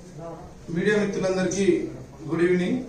Media మిత్రులందరికీ good evening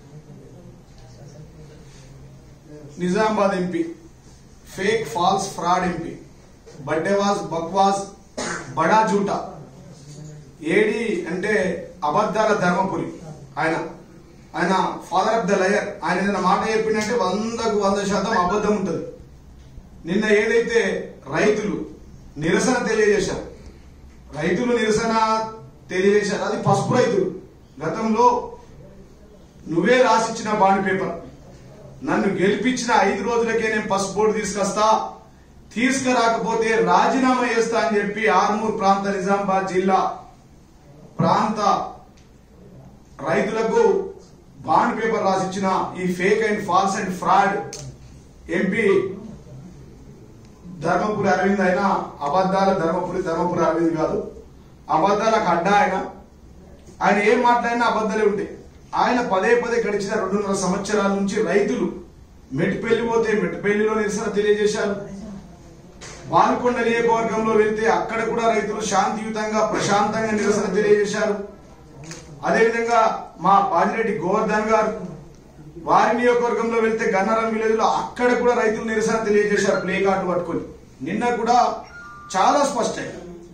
Nizamabad MP fake false fraud MP బడ్డేవాజ్ బక్వాస్ బడా జూటా ఏడి అంటే అబద్ధాల ధర్మపురి ఆయన ఆయన ఫాదర్ ఆఫ్ ద లయర్ ఆయన ఏదైనా మాట చెప్పిందంటే వందకు వంద శాతం అబద్ధం ఉంటుంది నిన్న ఏదైతే రైతులు నిరసన తెలియజేశారు రైతులు నిరసన తెలియజేశారు అది పసుపు రైతులు గతంలో నువ్వే రాసిచ్చిన బాండ్ పేపర్ నన్ను గెలిపించిన ఐదు రోజులకే నేను పసుపు బోర్డు తీసుకొస్తా తీసుకురాకపోతే రాజీనామా చేస్తా అని చెప్పి ఆర్మూర్ ప్రాంత నిజామాబాద్ జిల్లా ప్రాంత రైతులకు బాండ్ పేపర్ రాసిచ్చిన ఈ fake and false and fraud MP Dharmapuri Arvind అయినా అబద్ధాల ధర్మపురి ధర్మపురి అరవింద్ కాదు అబద్ధాలకు అడ్డా ఆయన ఆయన ఏం మాట్లాడినా అబద్ధాలే ఉంటాయి ఆయన పదే పదే గడిచిన రెండున్నర సంవత్సరాల నుంచి రైతులు మెట్టిపెళ్లి పోతే మెట్టిపెళ్లిలో నిరసన తెలియజేశారు బాల్కొండ నియోజకవర్గంలో వెళ్తే అక్కడ కూడా రైతులు శాంతియుతంగా ప్రశాంతంగా నిరసన తెలియజేశారు అదేవిధంగా మా బాజిరెడ్డి గోవర్ధన్ గారు వారి నియోజకవర్గంలో వెళ్తే గన్నరం విలేజ్ లో అక్కడ కూడా రైతులు నిరసన తెలియజేశారు ప్లే కార్డు పట్టుకొని నిన్న కూడా చాలా స్పష్టంగా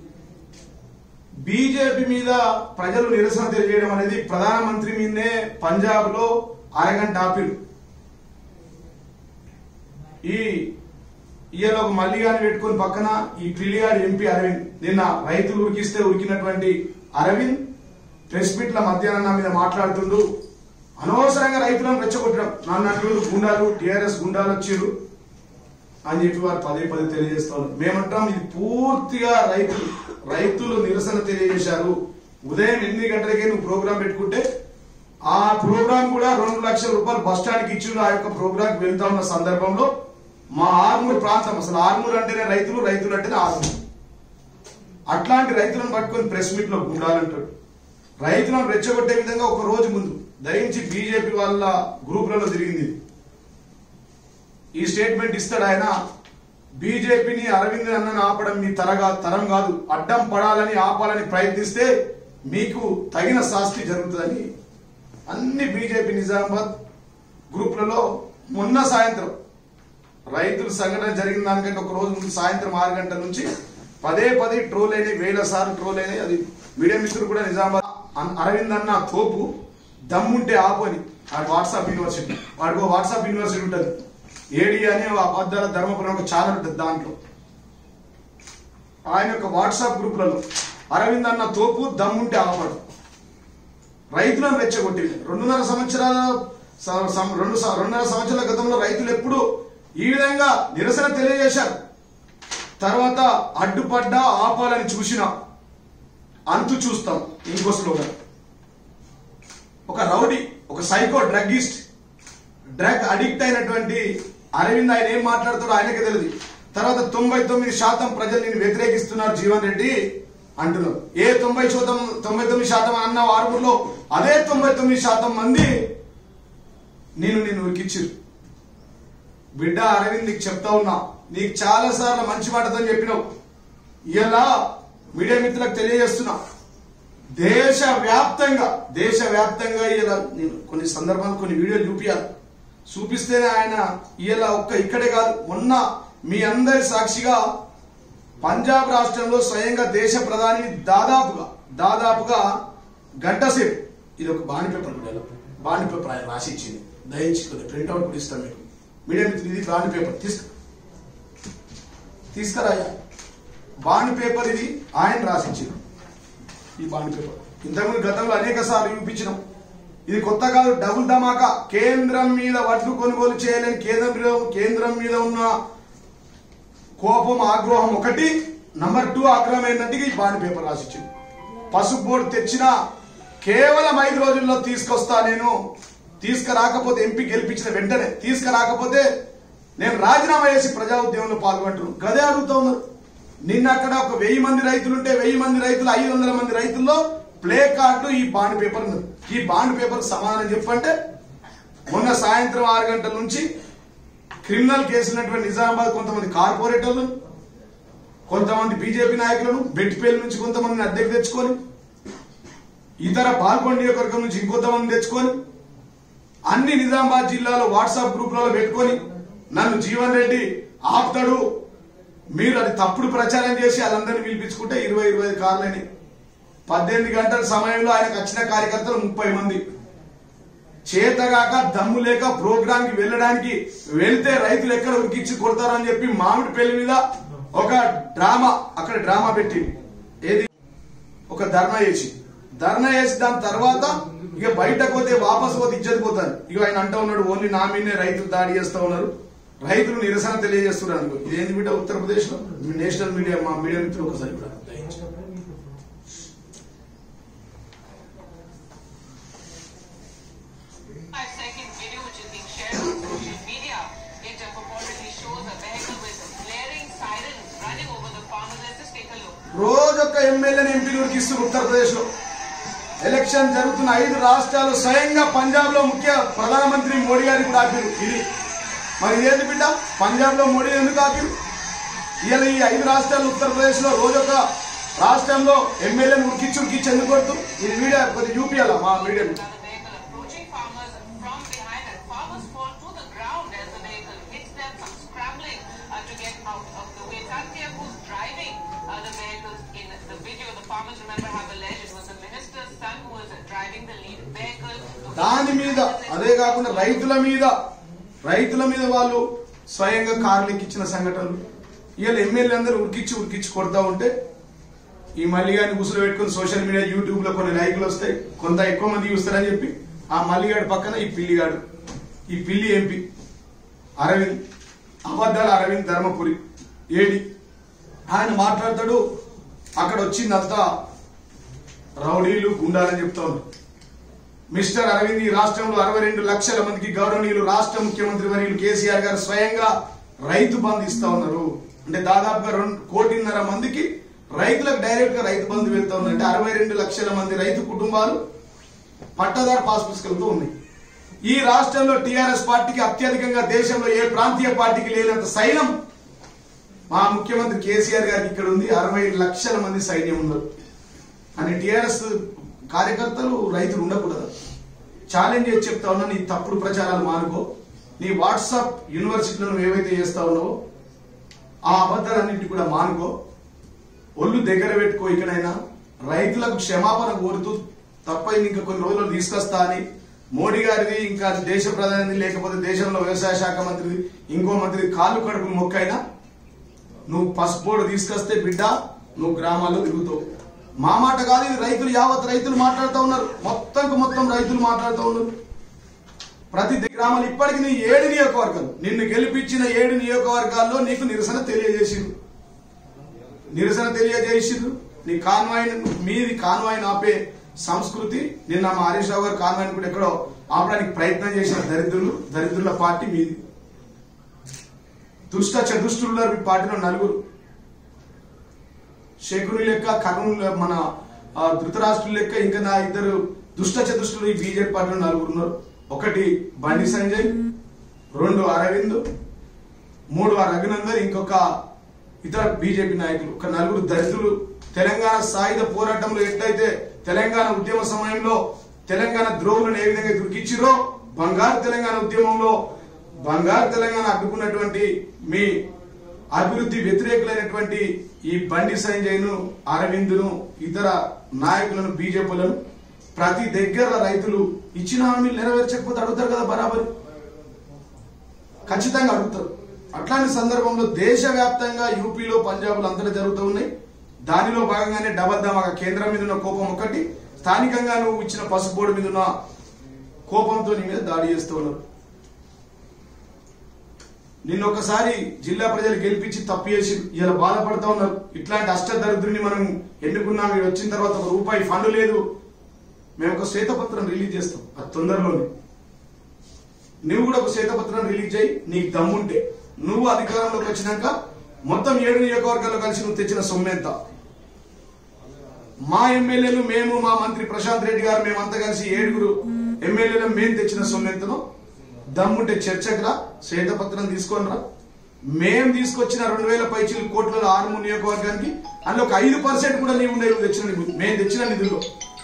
బీజేపీ మీద ప్రజలు నిరసన తెలియజేయడం అనేది ప్రధానమంత్రి మీదనే పంజాబ్ లో అరగంట ఆపిరు ఈ ఈయన ఒక మల్లిగాని పెట్టుకొని పక్కన ఈ పిల్లిగాడి ఎంపీ అరవింద్ నిన్న రైతులు ఉరికిస్తే ఉరికినటువంటి అరవింద్ ప్రెస్ మీట్ల మధ్యాహ్నం నా మీద మాట్లాడుతుండు అనవసరంగా రైతులను రెచ్చగొట్టడం నన్ను అంటుండు గుండాలు టిఆర్ఎస్ గుండాలు వచ్చిర్రు అని చెప్పి వారు పదే పదే తెలియజేస్తా ఉన్నారు మేమంటాం ఇది పూర్తిగా రైతులు రైతులు నిరసన తెలియజేశారు ఉదయం ఎనిమిది గంటలకే నువ్వు ప్రోగ్రాం పెట్టుకుంటే ఆ ప్రోగ్రాం కూడా రెండు లక్షల రూపాయలు బస్ స్టాండ్కి ఇచ్చిండు ఆ యొక్క ప్రోగ్రాం వెళ్తా ఉన్న సందర్భంలో మా ఆర్మూర్ ప్రాంతం అసలు ఆర్మూర్ అంటేనే రైతులు రైతులు అంటేనే ఆర్మూర్ అట్లాంటి రైతులను పట్టుకొని ప్రెస్ మీట్ లో గుండాలంటాడు రైతులను రెచ్చగొట్టే విధంగా ఒక రోజు ముందు దయించి బీజేపీ వాళ్ళ గ్రూపులలో తిరిగింది ఇది. ఈ స్టేట్మెంట్ ఇస్తాడు ఆయన బీజేపీని అరవింద్ అన్నను ఆపడం మీ తరగా తరం కాదు అడ్డం పడాలని ఆపాలని ప్రయత్నిస్తే మీకు తగిన శాస్తి జరుగుతుందని అన్ని బీజేపీ నిజామాబాద్ గ్రూపులలో మొన్న సాయంత్రం రైతుల సంఘటన జరిగిన దానికంటే ఒక రోజు ముందు సాయంత్రం ఆరు గంటల నుంచి పదే పదే ట్రోల్ అయినాయి వేల సార్లు ట్రోల్ అయినాయి అది మీడియా మిత్రులు కూడా నిజామాబాద్ అన్- అరవింద్ అన్న తోపు దమ్ముంటే ఆపు అని వాడి వాట్సాప్ యూనివర్సిటీ వాడికి ఒక వాట్సాప్ యూనివర్సిటీ ఉంటుంది ఏడి అని ఒక అబద్ధాల ధర్మపురం ఒక ఛానల్ ఉంటుంది దాంట్లో ఆయన యొక్క వాట్సాప్ గ్రూపులలో అరవింద్ అన్న తోపు దమ్ముంటే ఆపడు రైతులను రెచ్చగొట్టింది రెండున్నర సంవత్సరాల స- సం- రెండు స- రెండున్నర సంవత్సరాల గతంలో రైతులు ఎప్పుడు ఈ విధంగా నిరసన తెలియజేశారు తర్వాత అడ్డుపడ్డా ఆపాలని చూసినా అంతు చూస్తాం ఇంకో స్లోగన్ ఒక రౌడీ ఒక సైకో డ్రగ్గిస్ట్ డ్రగ్ అడిక్ట్ అయినటువంటి అరవింద్ ఆయన ఏం మాట్లాడుతాడో ఆయనకే తెలియదు తర్వాత తొంభై తొమ్మిది శాతం ప్రజలు నేను వ్యతిరేకిస్తున్నారు జీవన్ రెడ్డి అంటున్నారు ఏ తొంభై శాతం తొంభై తొమ్మిది శాతం అన్న ఆరుగురులో అదే తొంభై తొమ్మిది శాతం మంది నేను నేను ఉరికిచ్చిరు బిడ్డ అరవింద్ నీకు చెప్తా ఉన్నా నీకు చాలా సార్లు మంచి మాటతో చెప్పినావు ఇలా మీడియా మిత్రులకు తెలియజేస్తున్నా దేశ వ్యాప్తంగా దేశ వ్యాప్తంగా ఇలా నేను కొన్ని సందర్భాలు కొన్ని వీడియోలు చూపించాలి చూపిస్తేనే ఆయన ఇలా ఒక్క ఇక్కడే కాదు మొన్న మీ అందరి సాక్షిగా పంజాబ్ రాష్ట్రంలో స్వయంగా దేశ ప్రధాని దాదాపుగా దాదాపుగా గంట సేపు ఇది ఒక బాండ్ పేపర్ కూడా బాండ్ పేపర్ ఆయన రాసి ఇచ్చింది దయించుకుని ప్రింట్అవుట్ కూడా ఇస్తాను మీకు మీడియా మిత్రులు ఇది బాండ్ పేపర్ తీసుకు తీసుకురాయా బాండ్ పేపర్ ఇది ఆయన రాసిచ్చింది ఈ బాండ్ పేపర్ ఇంతకుముందు గతంలో అనేక సార్లు చూపించినాం ఇది కొత్త కాదు డబుల్ ధమాకా కేంద్రం మీద వడ్లు కొనుగోలు చేయలేని కేంద్రం మీద- కేంద్రం మీద ఉన్న కోపం ఆగ్రహం ఒకటి నంబర్ టూ ఆగ్రహం ఏంటంటే ఈ బాండ్ పేపర్ రాసిచ్చింది పసుపు బోర్డు తెచ్చిన కేవలం ఐదు రోజుల్లో తీసుకొస్తా నేను తీసుకురాకపోతే ఎంపీ గెలిపించిన వెంటనే తీసుకురాకపోతే నేను రాజీనామా చేసి ప్రజా ఉద్యమంలో పాల్గొంటున్నాను గదే అడుగుతా ఉన్నారు నిన్న అక్కడ ఒక వెయ్యి మంది రైతులు ఉంటే వెయ్యి మంది రైతులు ఐదు వందల మంది రైతుల్లో ప్లే కార్డు ఈ బాండ్ పేపర్ ఉంది ఈ బాండ్ పేపర్ సమాధానం చెప్పంటే మొన్న సాయంత్రం ఆరు గంటల నుంచి క్రిమినల్ కేసులున్నటువంటి నిజామాబాద్ కొంతమంది కార్పొరేటర్లు కొంతమంది బీజేపీ నాయకులను బెట్టిపేలు నుంచి కొంతమందిని అద్దెకు తెచ్చుకొని ఇతర పాల్గొండ నియోజకవర్గం నుంచి ఇంకొంతమంది తెచ్చుకొని అన్ని నిజామాబాద్ జిల్లాలో వాట్సాప్ గ్రూపులలో పెట్టుకొని నన్ను జీవన్ రెడ్డి ఆపుతాడు మీరు అది తప్పుడు ప్రచారం చేసి వాళ్ళందరినీ పిలిపించుకుంటే ఇరవై ఇరవై ఐదు కార్లని పద్దెనిమిది గంటల సమయంలో ఆయనకు వచ్చిన కార్యకర్తలు ముప్పై మంది చేతగాక దమ్ము లేక ప్రోగ్రామ్ కి వెళ్ళడానికి వెళ్తే రైతులు ఎక్కడ ఉరికిచ్చి కొడతారు అని చెప్పి మామిడి పెళ్లి మీద ఒక డ్రామా అక్కడ డ్రామా పెట్టి ఏది ఒక ధర్నా చేసి ధర్నా చేసి దాని తర్వాత ఇక బయటకు పోతే వాపసు పోతే ఇజ్జత్ పోతాను ఇక ఆయన అంటా ఉన్నాడు ఓన్లీ నా మీదనే రైతులు దాడి చేస్తా ఉన్నారు రైతులు నిరసన తెలియజేస్తున్నారు అందుకు ఇదేంది బిడ్డ ఉత్తరప్రదేశ్ లో నేషనల్ మీడియా మా మీడియా మిత్రులు ఒకసారి కూడా దయించండి. Five second video which is being shared on social media. It uh, purportedly shows a vehicle with blaring sirens running over the farmers. Let's just take a look. రోజొక్క ఎమ్మెల్యేని ఎంపీలు ఉరికిస్తున్నారు ఉత్తరప్రదేశ్ లో election జరుగుతున్న ఐదు రాష్ట్రాలు స్వయంగా పంజాబ్ లో ముఖ్య ప్రధానమంత్రి మోడీ గారికి కూడా ఆపిరు ఇది మరి ఇదేంటి బిడ్డ పంజాబ్ లో మోడీ ఎందుకు ఆపిరు ఇవాళ ఈ ఐదు రాష్ట్రాలు ఉత్తరప్రదేశ్ లో రోజొక రాష్ట్రంలో ఎమ్మెల్యేని ఉరికిచ్చి ఉరికిచ్చి ఎందుకు కొడుతూ ఇది మీడియా కొద్దిగా చూపియాలా మా media Now the vehicle approaching farmers from behind and farmers fall to the ground as the vehicle hits them, some scrambling uh, to get out of the way. Satya who's driving uh, the vehicles in the video. The farmers remember have alleged it was the minister's son who was uh, driving the lead vehicle. The దాని మీద అదే కాకుండా రైతుల మీద రైతుల మీద వాళ్ళు స్వయంగా కార్లు ఎక్కించిన సంఘటనలు ఇవాళ ఎమ్మెల్యే అందరూ ఉరికిచ్చి ఉరికిచ్చి కొడతా ఉంటే ఈ మల్లిగాని గుసులు పెట్టుకుని సోషల్ మీడియా యూట్యూబ్ లో కొన్ని లైకులు వస్తాయి కొంత ఎక్కువ మంది చూస్తారని చెప్పి ఆ మల్లిగాడి పక్కన ఈ పిల్లిగాడు ఈ పిల్లి ఎంపీ అరవింద్ అబద్ధాల అరవింద్ ధర్మపురి ఏడి ఆయన మాట్లాడతాడు అక్కడ వచ్చిందంతా రౌడీలు గుండాలని చెప్తా ఉన్నారు మిస్టర్ అరవింద్ ఈ రాష్ట్రంలో అరవై రెండు లక్షల మందికి గౌరవనీయులు రాష్ట్ర ముఖ్యమంత్రి వర్యులు కేసీఆర్ గారు స్వయంగా రైతు బంధు ఇస్తా ఉన్నారు అంటే దాదాపుగా రెండు కోటిన్నర మందికి రైతులకు డైరెక్ట్ గా రైతు బంధు వెళ్తా ఉంది అంటే అరవై రెండు లక్షల మంది రైతు కుటుంబాలు పట్టాదారు పాస్ పుస్తకాలతో ఉన్నాయి ఈ రాష్ట్రంలో టీఆర్ఎస్ పార్టీకి అత్యధికంగా దేశంలో ఏ ప్రాంతీయ పార్టీకి లేనంత సైన్యం మా ముఖ్యమంత్రి కేసీఆర్ గారికి ఇక్కడ ఉంది అరవై లక్షల మంది సైన్యం ఉన్నారు అని టిఆర్ఎస్ కార్యకర్తలు రైతులు ఉండకూడదు ఛాలెంజ్ చేసి చెప్తా ఉన్నా నీ తప్పుడు ప్రచారాలు మానుకో నీ వాట్సాప్ యూనివర్సిటీలో నువ్వు ఏవైతే చేస్తా ఉన్నావో ఆ అబద్ధాలన్నింటి కూడా మానుకో ఒళ్ళు దగ్గర పెట్టుకో ఇకనైనా రైతులకు క్షమాపణ కోరుతూ తప్పైంది ఇంకా కొన్ని రోజులు తీసుకొస్తా అని మోడీ గారిది ఇంకా దేశ ప్రధాని లేకపోతే దేశంలో వ్యవసాయ శాఖ మంత్రిది ఇంకో మంత్రి కాళ్ళు కడుపు మొక్కైనా నువ్వు పసుపోడు తీసుకొస్తే బిడ్డ నువ్వు గ్రామాల్లో తిరుగుతావు మా మాట కాదు ఇది రైతులు యావత్ రైతులు మాట్లాడుతూ ఉన్నారు మొత్తంకు మొత్తం రైతులు మాట్లాడుతూ ఉన్నారు ప్రతి గ్రామాలు ఇప్పటికి నీ ఏడు నియోజకవర్గాలు నిన్ను గెలిపించిన ఏడు నియోజకవర్గాల్లో నీకు నిరసన తెలియజేసిండు నిరసన తెలియజేసిండ్రు నీ కాన్వాయ్ మీది కాన్వాయ్ ఆపే సంస్కృతి నిన్న మా హరీష్ రావు గారు కాన్వాయ్ కూడా ఎక్కడో ఆపడానికి ప్రయత్నం చేసిన దరిద్రులు దరిద్రుల పార్టీ మీది దుష్ట చతుష్టులు ఉన్నారు మీ పార్టీలో నలుగురు శకుని లెక్క కర్ణులు మన ఆ, ధృతరాష్ట్రుల లెక్క ఇంకా నా ఇద్దరు దుష్ట చతుష్టులు ఈ బీజేపీ పార్టీలో నలుగురు ఉన్నారు ఒకటి బండి సంజయ్ రెండు అరవింద్ మూడు ఆ రఘునందన్ ఇంకొక ఇతర బీజేపీ నాయకులు ఒక నలుగురు దళితులు తెలంగాణ సాయుధ పోరాటంలో ఎట్లయితే తెలంగాణ ఉద్యమ సమయంలో తెలంగాణ ద్రోహులను ఏ విధంగా దుర్కిచ్చిరో బంగారు తెలంగాణ ఉద్యమంలో బంగారు తెలంగాణ అడ్డుకున్నటువంటి మీ అభివృద్ధి వ్యతిరేకులైనటువంటి ఈ బండి సంజయ్ను అరవింద్ను ఇతర నాయకులను బీజేపీలను ప్రతి దగ్గర రైతులు ఇచ్చిన హామీలు నెరవేర్చకపోతే అడుగుతారు కదా బరాబరి ఖచ్చితంగా అడుగుతారు అట్లాంటి సందర్భంలో దేశవ్యాప్తంగా యూపీలో పంజాబ్లో అంతటా జరుగుతూ ఉన్నాయి దానిలో భాగంగానే డబల్ ధమాకా కేంద్రం మీద ఉన్న కోపం ఒకటి స్థానికంగా నువ్వు ఇచ్చిన పసుపు బోర్డు మీద ఉన్న కోపంతో నీ మీద దాడి చేస్తూ ఉన్నారు నిన్న ఒకసారి జిల్లా ప్రజలు గెలిపించి తప్పు చేసి ఇలా బాధపడతా ఉన్నారు ఇట్లాంటి అష్టదరిద్రుని మనం ఎన్నుకున్నాం వీడు వచ్చిన తర్వాత ఒక రూపాయి ఫండ్ లేదు మేము ఒక శ్వేతపత్రం రిలీజ్ చేస్తాం అది తొందరలోనే నువ్వు కూడా ఒక శ్వేతపత్రం రిలీజ్ చేయి నీకు దమ్ముంటే నువ్వు అధికారంలోకి వచ్చినాక మొత్తం ఏడు నియోజకవర్గాల్లో కలిసి నువ్వు తెచ్చిన సొమ్మెంత మా ఎమ్మెల్యేలు మేము మా మంత్రి ప్రశాంత్ రెడ్డి గారు మేమంతా కలిసి ఏడుగురు ఎమ్మెల్యేలు మేము తెచ్చిన సొమ్మెంతను దమ్ముంటే చర్చకు రా శ్వేతపత్రం తీసుకొని రా మేం తీసుకొచ్చిన రెండు వేల పైచీలు కోట్ల ఆరుమూరు నియోజకవర్గానికి అందులో ఒక ఐదు పర్సెంట్ కూడా నీవు ఉండే నువ్వు తెచ్చిన నిధులు మేము తెచ్చిన నిధుల్లో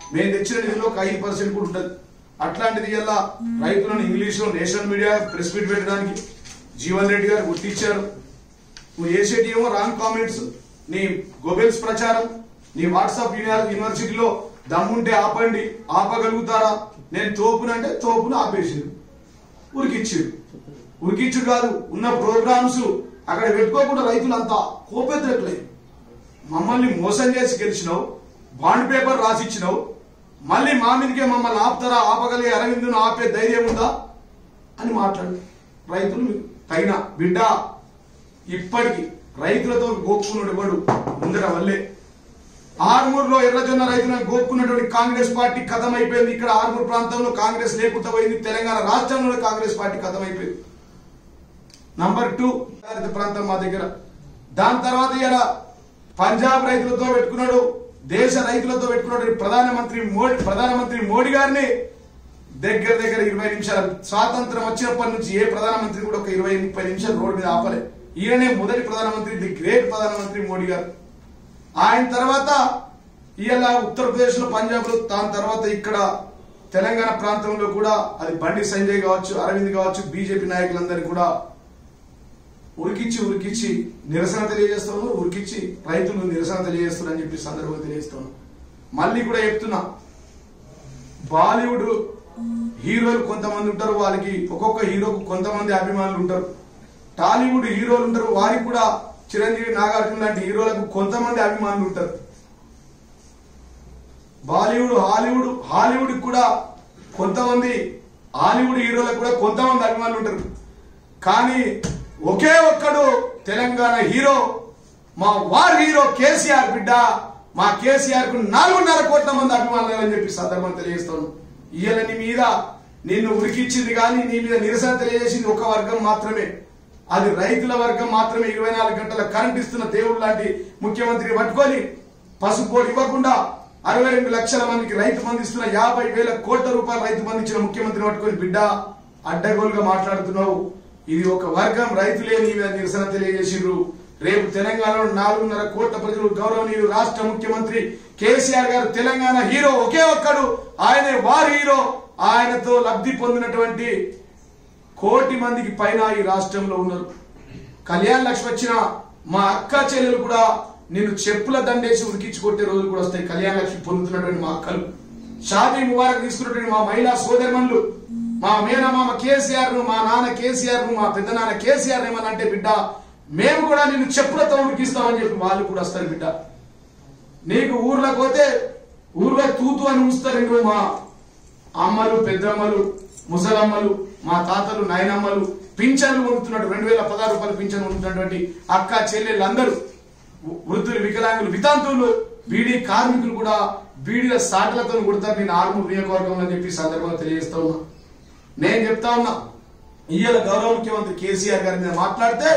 మేము తెచ్చిన నిధిలో ఒక ఐదు పర్సెంట్ కూడా ఉంటుంది అట్లాంటిది ఇలా రైతులను ఇంగ్లీష్ లో నేషనల్ మీడియా ప్రెస్ మీట్ పెట్టడానికి జీవన్ రెడ్డి గారు గుర్తించారు నువ్వు చేసేటి ఏమో రాంగ్ కామెంట్స్ నీ గొబెల్స్ ప్రచారం నీ వాట్సాప్ యూని- యూనివర్సిటీలో దమ్ముంటే ఆపండి ఆపగలుగుతారా నేను తోపునంటే తోపును ఆపేసిండు ఉరికిచ్చాడు ఉరికిచ్చుడు కాదు ఉన్న ప్రోగ్రామ్స్ అక్కడ పెట్టుకోకుండా రైతులు అంతా కోపెద్దట్లేదు మమ్మల్ని మోసం చేసి గెలిచినావు బాండ్ పేపర్ రాసిచ్చినావు మళ్ళీ మా మీదకే మమ్మల్ని ఆపుతారా ఆపగలిగే అరవిందును ఆపే ధైర్యం ఉందా అని మాట్లాడు రైతులు మీకు తగిన బిడ్డ ఇప్పటికి రైతులతో గోక్కున్నాడు వాడు ముందర వల్లే ఆర్మూర్లో ఎర్రజొన్న రైతులను గోక్కున్నటువంటి కాంగ్రెస్ పార్టీ కథం అయిపోయింది ఇక్కడ ఆర్మూర్ ప్రాంతంలో కాంగ్రెస్ లేకుండా పోయింది తెలంగాణ రాష్ట్రంలో కాంగ్రెస్ పార్టీ కథం అయిపోయింది నంబర్ టూ భారత ప్రాంతం మా దగ్గర దాని తర్వాత ఇలా పంజాబ్ రైతులతో పెట్టుకున్నాడు దేశ రైతులతో పెట్టుకున్నాడు ప్రధానమంత్రి మోడీ ప్రధానమంత్రి మోడీ గారిని దగ్గర దగ్గర ఇరవై నిమిషాలు స్వాతంత్రం వచ్చినప్పటి నుంచి ఏ ప్రధానమంత్రి కూడా ఒక ఇరవై ముప్పై నిమిషాలు రోడ్డు మీద ఆపలే ఈయననే మొదటి ప్రధానమంత్రి ది గ్రేట్ ప్రధానమంత్రి మోడీ గారు ఆయన తర్వాత ఇవాళ ఉత్తరప్రదేశ్ లో పంజాబ్ లో దాని తర్వాత ఇక్కడ తెలంగాణ ప్రాంతంలో కూడా అది బండి సంజయ్ కావచ్చు అరవింద్ కావచ్చు బీజేపీ నాయకులందరినీ కూడా ఉరికిచ్చి ఉరికిచ్చి నిరసన తెలియజేస్తాను ఉరికిచ్చి రైతులు నిరసన తెలియజేస్తున్నారు అని చెప్పి సందర్భంగా తెలియజేస్తాను మళ్ళీ కూడా చెప్తున్నా బాలీవుడ్ హీరోలు కొంతమంది ఉంటారు వాళ్ళకి ఒక్కొక్క హీరోకు కొంతమంది అభిమానులు ఉంటారు టాలీవుడ్ హీరోలు ఉంటారు వారికి కూడా చిరంజీవి నాగార్జున లాంటి హీరోలకు కొంతమంది అభిమానులు ఉంటారు బాలీవుడ్ హాలీవుడ్ హాలీవుడ్ కూడా కొంతమంది హాలీవుడ్ హీరోలకు కూడా కొంతమంది అభిమానులు ఉంటారు కానీ ఒకే ఒక్కడు తెలంగాణ హీరో మా వార్ హీరో కేసీఆర్ బిడ్డ మా కేసీఆర్ కు నాలుగున్నర కోట్ల మంది అభిమానులు అని చెప్పి సందర్భం తెలియజేస్తాను ఇయ్యాల నీ మీద నిన్ను ఉరికిచ్చింది కానీ నీ మీద నిరసన తెలియజేసింది ఒక వర్గం మాత్రమే అది రైతుల వర్గం మాత్రమే ఇరవై నాలుగు గంటల కరెంట్ ఇస్తున్న దేవుడు లాంటి ముఖ్యమంత్రి పట్టుకొని పసుపు కోటి ఇవ్వకుండా అరవై రెండు లక్షల మందికి రైతు బంధు ఇస్తున్న యాభై వేల కోట్ల రూపాయల రైతు బంధు ఇచ్చిన ముఖ్యమంత్రి పట్టుకొని బిడ్డ అడ్డగోలుగా మాట్లాడుతున్నావు ఇది ఒక వర్గం రైతులే నీ మీద నిరసన తెలియజేసిండ్రు రేపు తెలంగాణలో నాలుగున్నర కోట్ల ప్రజలు గౌరవనీయులు రాష్ట్ర ముఖ్యమంత్రి కేసీఆర్ గారు తెలంగాణ హీరో ఒకే ఒక్కడు ఆయనే వారి హీరో ఆయనతో లబ్ధి పొందినటువంటి కోటి మందికి పైన ఈ రాష్ట్రంలో ఉన్నారు కళ్యాణ్ లక్ష్మి వచ్చిన మా అక్క చెల్లెలు కూడా నేను చెప్పుల దండేసి ఉరికించి కొట్టే రోజులు కూడా వస్తాయి కళ్యాణ లక్ష్మి పొందుతున్నటువంటి మా అక్కలు షాదీ ముబారక్ తీసుకున్నటువంటి మా మహిళా సోదరిమణులు మా మేనమామ కేసీఆర్ ను మా నాన్న కేసీఆర్ ను మా పెద్ద నాన్న కేసీఆర్ ఏమని అంటే బిడ్డ మేము కూడా నిన్ను చెప్పులతో ఉరికిస్తామని చెప్పి వాళ్ళు కూడా వస్తారు బిడ్డ నీకు ఊర్లోకి పోతే ఊర్లో తూతు అని ఉంచుతారు నువ్వు మా అమ్మలు పెద్దమ్మలు ముసలమ్మలు మా తాతలు నాయనమ్మలు పింఛన్లు పొందుతున్నట్టు రెండు వేల పదహారు రూపాయలు పింఛన్ పొందుతున్నటువంటి అక్క చెల్లెళ్ళు అందరూ వృద్ధులు వికలాంగులు వితాంతులు బీడీ కార్మికులు కూడా బీడీల సాటలతో కొడతారు నేను ఆర్మూర్ నియోజకవర్గం అని చెప్పి ఈ సందర్భంగా తెలియజేస్తా ఉన్నా నేను చెప్తా ఉన్నా ఇయ్యాల గౌరవ ముఖ్యమంత్రి కేసీఆర్ గారి మీద మాట్లాడితే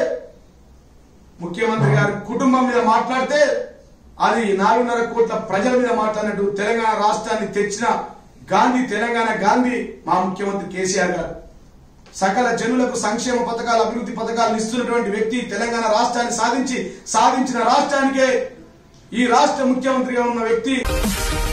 ముఖ్యమంత్రి గారి కుటుంబం మీద మాట్లాడితే అది నాలుగున్నర కోట్ల ప్రజల మీద మాట్లాడినట్టు తెలంగాణ రాష్ట్రాన్ని తెచ్చిన గాంధీ తెలంగాణ గాంధీ మా ముఖ్యమంత్రి కేసీఆర్ గారు సకల జనులకు సంక్షేమ పథకాలు అభివృద్ధి పథకాలు ఇస్తున్నటువంటి వ్యక్తి తెలంగాణ రాష్ట్రాన్ని సాధించి సాధించిన రాష్ట్రానికే ఈ రాష్ట్ర ముఖ్యమంత్రిగా ఉన్న వ్యక్తి